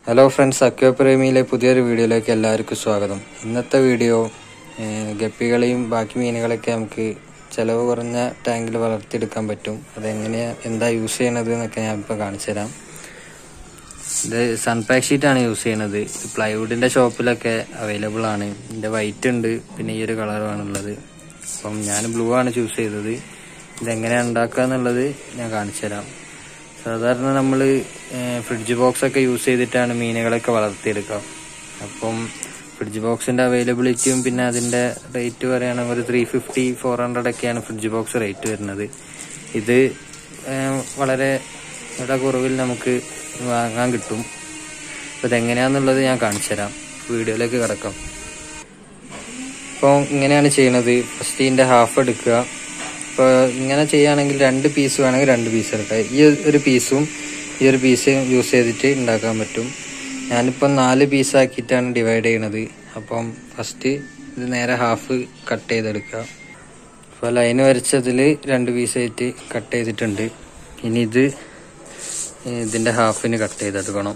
hello friends aqua പ്രേമിയിലെ പുതിയൊരു വീഡിയോയിലേക്ക് എല്ലാവർക്കും സ്വാഗതം ഇന്നത്തെ വീഡിയോ ഏഹ്, ഗപ്പികളെയും ബാക്കി മീനുകളൊക്കെ നമുക്ക് ചിലവ് കുറഞ്ഞ ടാങ്കിൽ വളർത്തിയെടുക്കാൻ പറ്റും അതെങ്ങനെയാ എന്താ യൂസ് ചെയ്യണത് എന്നൊക്കെ ഞാൻ ഇപ്പോൾ കാണിച്ചു തരാം ഇത് സൺപാക്ക് ഷീറ്റാണ് യൂസ് ചെയ്യണത് പ്ലൈവുഡിൻ്റെ ഷോപ്പിലൊക്കെ അവൈലബിൾ ആണ് ഇതിൻ്റെ വൈറ്റ് ഉണ്ട് പിന്നെ ഈ ഒരു കളറുമാണുള്ളത് അപ്പം ഞാൻ ബ്ലൂ ആണ് ചൂസ് ചെയ്തത് ഇതെങ്ങനെയാണ് ഉണ്ടാക്കുക എന്നുള്ളത് ഞാൻ കാണിച്ചു തരാം സാധാരണ നമ്മൾ ഫ്രിഡ്ജ് ബോക്സ് ഒക്കെ യൂസ് ചെയ്തിട്ടാണ് മീനുകളൊക്കെ വളർത്തിയെടുക്കുക അപ്പം ഫ്രിഡ്ജ് ബോക്സിന്റെ അവൈലബിലിറ്റിയും പിന്നെ അതിന്റെ റേറ്റ് പറയുകയാണെങ്കിൽ ഒരു ത്രീ ഫിഫ്റ്റി ഫോർ ഹൺഡ്രഡ് ഒക്കെയാണ് ഫ്രിഡ്ജ് ബോക്സ് റേറ്റ് വരുന്നത് ഇത് ഏഹ്, വളരെ വില കുറവിൽ നമുക്ക് വാങ്ങാൻ കിട്ടും അപ്പോൾ ഇതെങ്ങനെയാണെന്നുള്ളത് ഞാൻ കാണിച്ചു തരാം വീഡിയോയിലേക്ക് കിടക്കാം അപ്പോൾ ഇങ്ങനെയാണ് ചെയ്യണത് ഫസ്റ്റ് ഇതിൻ്റെ ഹാഫ് എടുക്കുക ഇപ്പോൾ ഇങ്ങനെ ചെയ്യുകയാണെങ്കിൽ രണ്ട് പീസ് വേണമെങ്കിൽ രണ്ട് പീസ് എടുക്കുക ഈ ഒരു പീസും ഈ ഒരു പീസ് യൂസ് ചെയ്തിട്ട് ഉണ്ടാക്കാൻ പറ്റും ഞാനിപ്പം നാല് പീസാക്കിയിട്ടാണ് ഡിവൈഡ് ചെയ്യണത് അപ്പം ഫസ്റ്റ് ഇത് നേരെ ഹാഫ് കട്ട് ചെയ്തെടുക്കുക അപ്പോൾ ലൈൻ വരച്ചതിൽ രണ്ട് പീസായിട്ട് കട്ട് ചെയ്തിട്ടുണ്ട് ഇനി ഇത് ഇതിൻ്റെ ഹാഫിന് കട്ട് ചെയ്തെടുക്കണം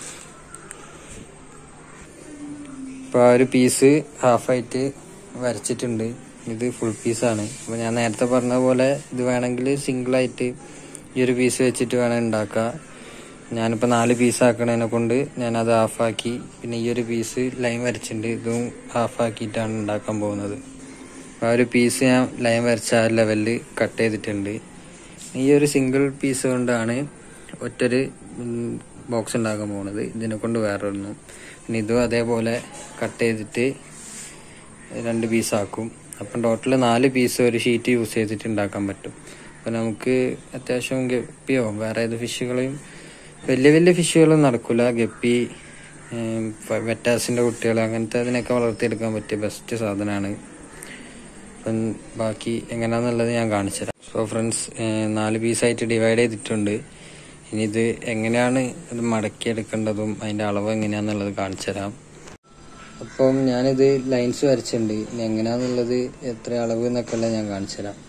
ഇപ്പോൾ ആ ഒരു പീസ് ഹാഫായിട്ട് വരച്ചിട്ടുണ്ട് ഇത് ഫുൾ പീസാണ് അപ്പോൾ ഞാൻ നേരത്തെ പറഞ്ഞ പോലെ ഇത് വേണമെങ്കിൽ സിംഗിളായിട്ട് ഈ ഒരു പീസ് വെച്ചിട്ട് വേണം ഉണ്ടാക്കുക ഞാനിപ്പോൾ നാല് പീസ് ആക്കണതിനെ കൊണ്ട് ഞാനത് ഹാഫാക്കി പിന്നെ ഈ ഒരു പീസ് ലൈൻ വരച്ചിട്ടുണ്ട് ഇതും ഹാഫാക്കിയിട്ടാണ് ഉണ്ടാക്കാൻ പോകുന്നത് അപ്പോൾ ആ ഒരു പീസ് ഞാൻ ലൈൻ വരച്ച ആ ലെവലിൽ കട്ട് ചെയ്തിട്ടുണ്ട് ഈ ഒരു സിംഗിൾ പീസ് കൊണ്ടാണ് ഒറ്റൊരു ബോക്സ് ഉണ്ടാക്കാൻ പോകുന്നത് ഇതിനെ കൊണ്ട് വേറെ ഒന്നും പിന്നെ ഇതും അതേപോലെ കട്ട് ചെയ്തിട്ട് രണ്ട് പീസ് ആക്കും അപ്പം ടോട്ടൽ നാല് പീസ് ഒരു ഷീറ്റ് യൂസ് ചെയ്തിട്ട് ഉണ്ടാക്കാൻ പറ്റും അപ്പം നമുക്ക് അത്യാവശ്യം ഗപ്പിയോ വേറെ ഏത് ഫിഷുകളെയും വലിയ വലിയ ഫിഷുകളൊന്നും നടക്കില്ല ഗപ്പി വെറ്റാസിൻ്റെ കുട്ടികൾ അങ്ങനത്തെ അതിനൊക്കെ വളർത്തിയെടുക്കാൻ പറ്റിയ ബെസ്റ്റ് സാധനമാണ് അപ്പം ബാക്കി എങ്ങനെയാണെന്നുള്ളത് ഞാൻ കാണിച്ചു തരാം സോ ഫ്രണ്ട്സ് നാല് പീസായിട്ട് ഡിവൈഡ് ചെയ്തിട്ടുണ്ട് ഇനി ഇത് എങ്ങനെയാണ് ഇത് മടക്കിയെടുക്കേണ്ടതും അതിൻ്റെ അളവ് എങ്ങനെയാണെന്നുള്ളത് കാണിച്ചു തരാം അപ്പം ഞാനിത് ലൈൻസ് വരച്ചിട്ടുണ്ട് ഇനി എങ്ങനെയാണെന്നുള്ളത് എത്ര അളവ് എന്നൊക്കെ ഉള്ളത് ഞാൻ കാണിച്ചു തരാം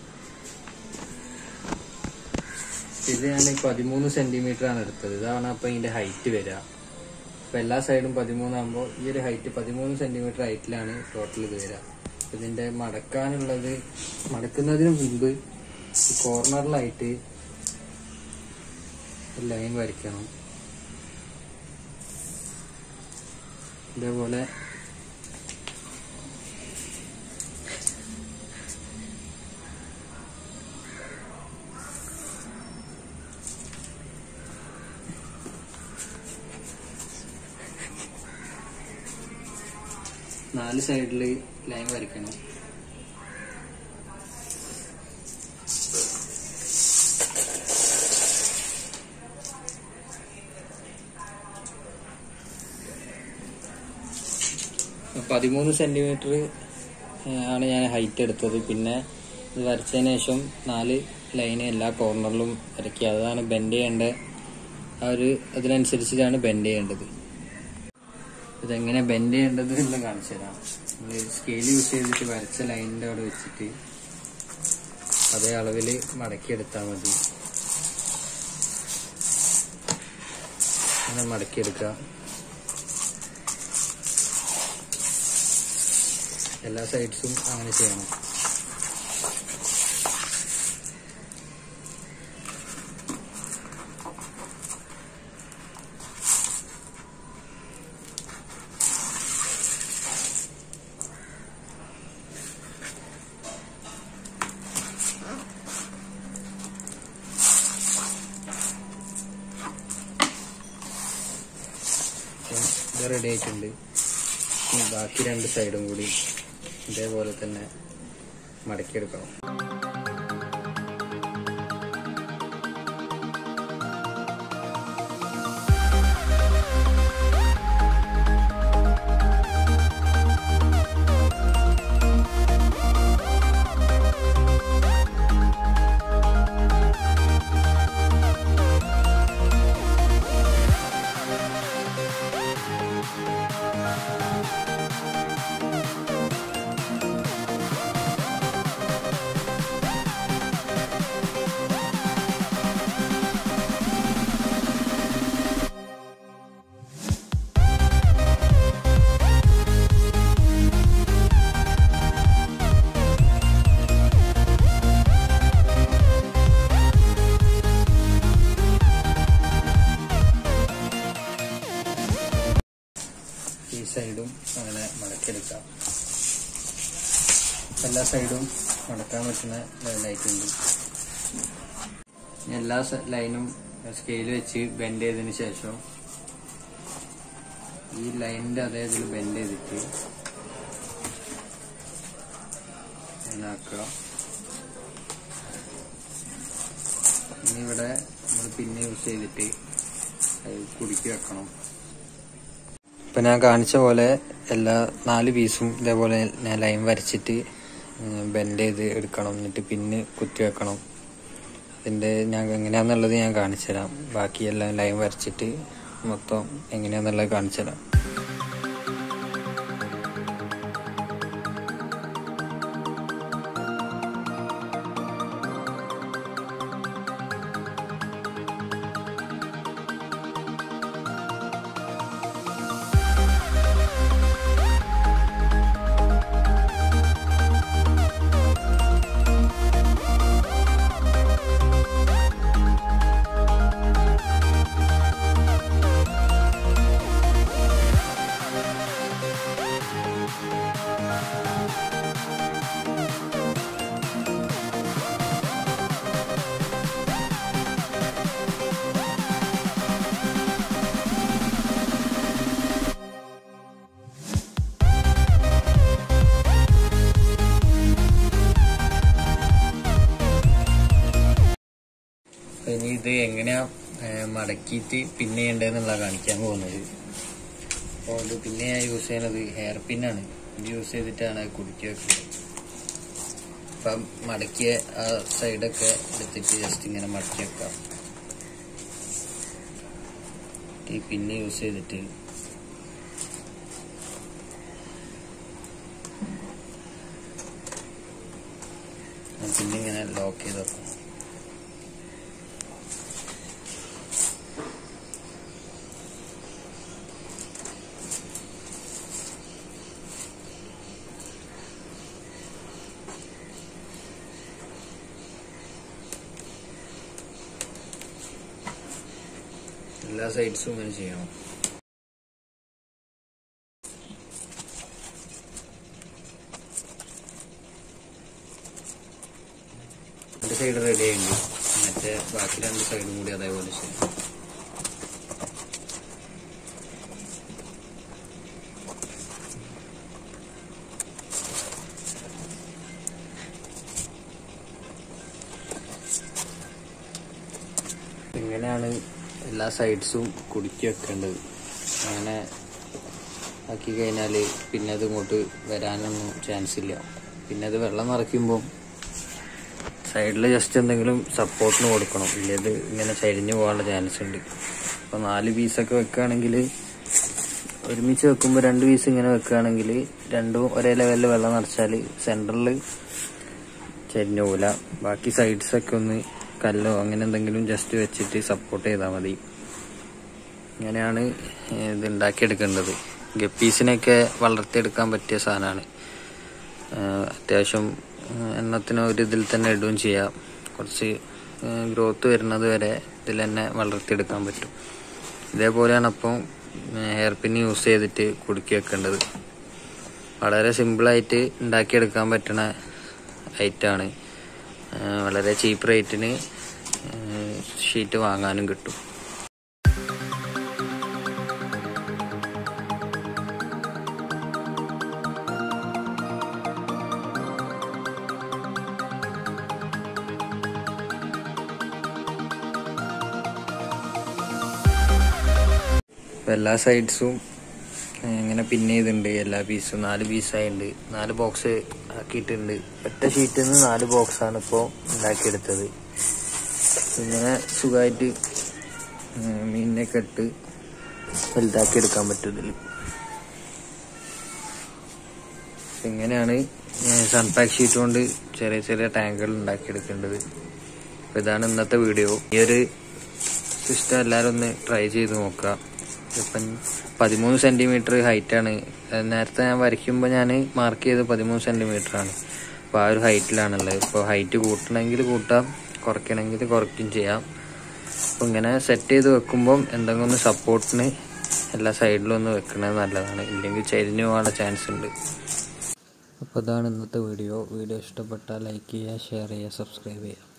ഇത് ഞാൻ പതിമൂന്ന് സെന്റിമീറ്റർ ആണ് എടുത്തത് ഇതാണ് അപ്പം ഇതിന്റെ ഹൈറ്റ് വരിക അപ്പം എല്ലാ സൈഡും പതിമൂന്നാകുമ്പോൾ ഈ ഒരു ഹൈറ്റ് പതിമൂന്ന് സെന്റിമീറ്റർ ഹൈറ്റിലാണ് ടോട്ടൽ ഇത് വരിക അപ്പൊ ഇതിന്റെ മടക്കാനുള്ളത് മടക്കുന്നതിന് മുമ്പ് ഈ കോർണറിലായിട്ട് ഒരു ലൈൻ വരയ്ക്കണം ഇതേപോലെ നാല് സൈഡിൽ ലൈൻ വരയ്ക്കണം പതിമൂന്ന് സെന്റിമീറ്റർ ആണ് ഞാൻ ഹൈറ്റ് എടുത്തത് പിന്നെ ഇത് വരച്ചതിന് ശേഷം നാല് ലൈന് എല്ലാ കോർണറിലും വരയ്ക്കുക അതാണ് ബെൻഡ് ചെയ്യേണ്ട ആ ഒരു അതിനനുസരിച്ചിട്ടാണ് ബെൻഡ് ചെയ്യേണ്ടത് ഇതെങ്ങനെ ബെൻഡ് ചെയ്യേണ്ടത് എന്ന് കാണിച്ചു തരാം സ്കെയിൽ യൂസ് ചെയ്തിട്ട് വരച്ച ലൈനിന്റെ അവിടെ വെച്ചിട്ട് അതേ അളവിൽ മടക്കിയെടുത്താൽ മതി അങ്ങനെ മടക്കിയെടുക്കുക എല്ലാ സൈഡ്സും അങ്ങനെ ചെയ്യണം അപ്പം ഇത് റെഡി ആയിട്ടുണ്ട് ഇനി ബാക്കി രണ്ട് സൈഡും കൂടി ഇതേപോലെ തന്നെ മടക്കിയെടുക്കണം സൈഡും അങ്ങനെ മടക്കിയെടുക്കാം എല്ലാ സൈഡും മടക്കാൻ പറ്റുന്ന ലൈറ്റ് ഉണ്ട് ഇനി എല്ലാ സ- ലൈനും സ്കെയിൽ വെച്ച് ബെൻഡ് ചെയ്തതിന് ശേഷം ഈ ലൈനിന്റെ അതേ ഇതിൽ ബെൻഡ് ചെയ്തിട്ട് ഇങ്ങനെ ആക്കുക ഇനി ഇവിടെ നമ്മൾ പിന്നെ യൂസ് ചെയ്തിട്ട് അത് കുടുക്കി വെക്കണം ഇപ്പൊ ഞാൻ കാണിച്ച പോലെ എല്ലാ നാല് പീസും ഇതേപോലെ ഞാൻ ലൈൻ വരച്ചിട്ട് ബെൻഡ് ചെയ്ത് എടുക്കണം എന്നിട്ട് പിന്നെ കുത്തി വെക്കണം അതിന്റെ ഞാൻ എങ്ങനെയാന്നുള്ളത് ഞാൻ കാണിച്ചു തരാം ബാക്കിയെല്ലാം ലൈൻ വരച്ചിട്ട് മൊത്തം എങ്ങനെയാന്നുള്ളത് കാണിച്ചു തരാം ഇനി ഇത് എങ്ങനെയാ ഏഹ്, മടക്കിയിട്ട് പിന്നെ ചെയ്യേണ്ടതെന്നുള്ള കാണിക്കാൻ പോകുന്നത് അപ്പോൾ ഇത് പിന്നെ ഞാൻ യൂസ് ചെയ്യുന്നത് ഹെയർ പിന്നാണ് ഇത് യൂസ് ചെയ്തിട്ടാണ് അത് കുടുക്കി വെക്കുന്നത് അപ്പം മടക്കിയ ആ സൈഡൊക്കെ എടുത്തിട്ട് ജസ്റ്റ് ഇങ്ങനെ മടക്കി വെക്കാം ഈ പിന്നെ യൂസ് ചെയ്തിട്ട് പിന്നെ ഇങ്ങനെ ലോക്ക് ചെയ്ത് വെക്കാം എല്ലാ സൈഡ്സും ഇങ്ങനെ ചെയ്യണം ഒരു സൈഡ് റെഡി ആയിട്ടുണ്ട് മറ്റേ ബാക്കി രണ്ട് സൈഡും കൂടി അതേപോലെ ചെയ്യണം ഇങ്ങനെയാണ് എല്ലാ സൈഡ്സും കുടുക്കി വെക്കേണ്ടത് അങ്ങനെ ആക്കി കഴിഞ്ഞാൽ പിന്നെ അത് ഇങ്ങോട്ട് വരാനൊന്നും ചാൻസ് ഇല്ല പിന്നെ അത് വെള്ളം നിറയ്ക്കുമ്പോൾ സൈഡിൽ ജസ്റ്റ് എന്തെങ്കിലും സപ്പോർട്ടിന് കൊടുക്കണം ഇല്ല ഇത് ഇങ്ങനെ ചരിഞ്ഞു പോകാനുള്ള ചാൻസ് ഉണ്ട് അപ്പോൾ നാല് പീസൊക്കെ വെക്കുകയാണെങ്കിൽ ഒരുമിച്ച് വെക്കുമ്പോൾ രണ്ട് പീസ് ഇങ്ങനെ വെക്കുകയാണെങ്കിൽ രണ്ടും ഒരേ ലെവലിൽ വെള്ളം നിറച്ചാൽ സെൻറ്ററിൽ ചരിഞ്ഞു പോകില്ല ബാക്കി സൈഡ്സൊക്കെ ഒന്ന് കല്ലോ അങ്ങനെ എന്തെങ്കിലും ജസ്റ്റ് വെച്ചിട്ട് സപ്പോർട്ട് ചെയ്താൽ മതി ഇങ്ങനെയാണ് ഇത് ഉണ്ടാക്കിയെടുക്കേണ്ടത് ഗപ്പീസിനെയൊക്കെ വളർത്തിയെടുക്കാൻ പറ്റിയ സാധനമാണ് അത്യാവശ്യം ഏഹ് എണ്ണത്തിന് ഒരു ഇതിൽ തന്നെ ഇടുകയും ചെയ്യാം കുറച്ച് ഗ്രോത്ത് വരുന്നത് വരെ ഇതിൽ തന്നെ വളർത്തിയെടുക്കാൻ പറ്റും ഇതേപോലെയാണ് അപ്പം ഹെയർ പിൻ യൂസ് ചെയ്തിട്ട് കുടുക്കി വെക്കേണ്ടത് വളരെ സിമ്പിളായിട്ട് ഉണ്ടാക്കിയെടുക്കാൻ പറ്റുന്ന ഐറ്റമാണ് വളരെ ചീപ്പ് റേറ്റിന് ഷീറ്റ് വാങ്ങാനും കിട്ടും ഇപ്പൊ എല്ലാ സൈഡ്സും ഇങ്ങനെ പിൻ ചെയ്തിട്ടുണ്ട് എല്ലാ പീസും നാല് പീസായിട്ടുണ്ട് നാല് ബോക്സ് ആക്കിയിട്ടുണ്ട് ഒറ്റ ഷീറ്റിൽ നിന്ന് നാല് ബോക്സാണ് ഇപ്പോൾ ഉണ്ടാക്കിയെടുത്തത് ഇങ്ങനെ സുഖമായിട്ട് മീനിനൊക്കെ ഇട്ട് വലുതാക്കി എടുക്കാൻ പറ്റും ഇതിൽ ഇങ്ങനെയാണ് സൺപാക്ക് ഷീറ്റ് കൊണ്ട് ചെറിയ ചെറിയ ടാങ്കുകൾ ഉണ്ടാക്കിയെടുക്കേണ്ടത് അപ്പൊ ഇതാണ് ഇന്നത്തെ വീഡിയോ ഈ ഒരു സിസ്റ്റം എല്ലാവരും ഒന്ന് ട്രൈ ചെയ്ത് നോക്കുക ഇപ്പം പതിമൂന്ന് സെന്റിമീറ്റർ ഹൈറ്റ് ആണ് അത് നേരത്തെ ഞാൻ വരയ്ക്കുമ്പോൾ ഞാൻ മാർക്ക് ചെയ്ത് പതിമൂന്ന് സെന്റിമീറ്റർ ആണ് അപ്പോൾ ആ ഒരു ഹൈറ്റിലാണുള്ളത് ഇപ്പോൾ ഹൈറ്റ് കൂട്ടണമെങ്കിൽ കൂട്ടാം കുറയ്ക്കണമെങ്കിൽ കുറയ്ക്കും ചെയ്യാം അപ്പോൾ ഇങ്ങനെ സെറ്റ് ചെയ്ത് വെക്കുമ്പം എന്തെങ്കിലും ഒന്ന് സപ്പോർട്ടിന് എല്ലാ സൈഡിലും ഒന്ന് വെക്കുന്നത് നല്ലതാണ് ഇല്ലെങ്കിൽ ചരിഞ്ഞു പോകാനുള്ള ചാൻസ് ഉണ്ട് അപ്പോൾ അതാണ് ഇന്നത്തെ വീഡിയോ വീഡിയോ ഇഷ്ടപ്പെട്ടാൽ ലൈക്ക് ചെയ്യുക ഷെയർ ചെയ്യുക സബ്സ്ക്രൈബ് ചെയ്യുക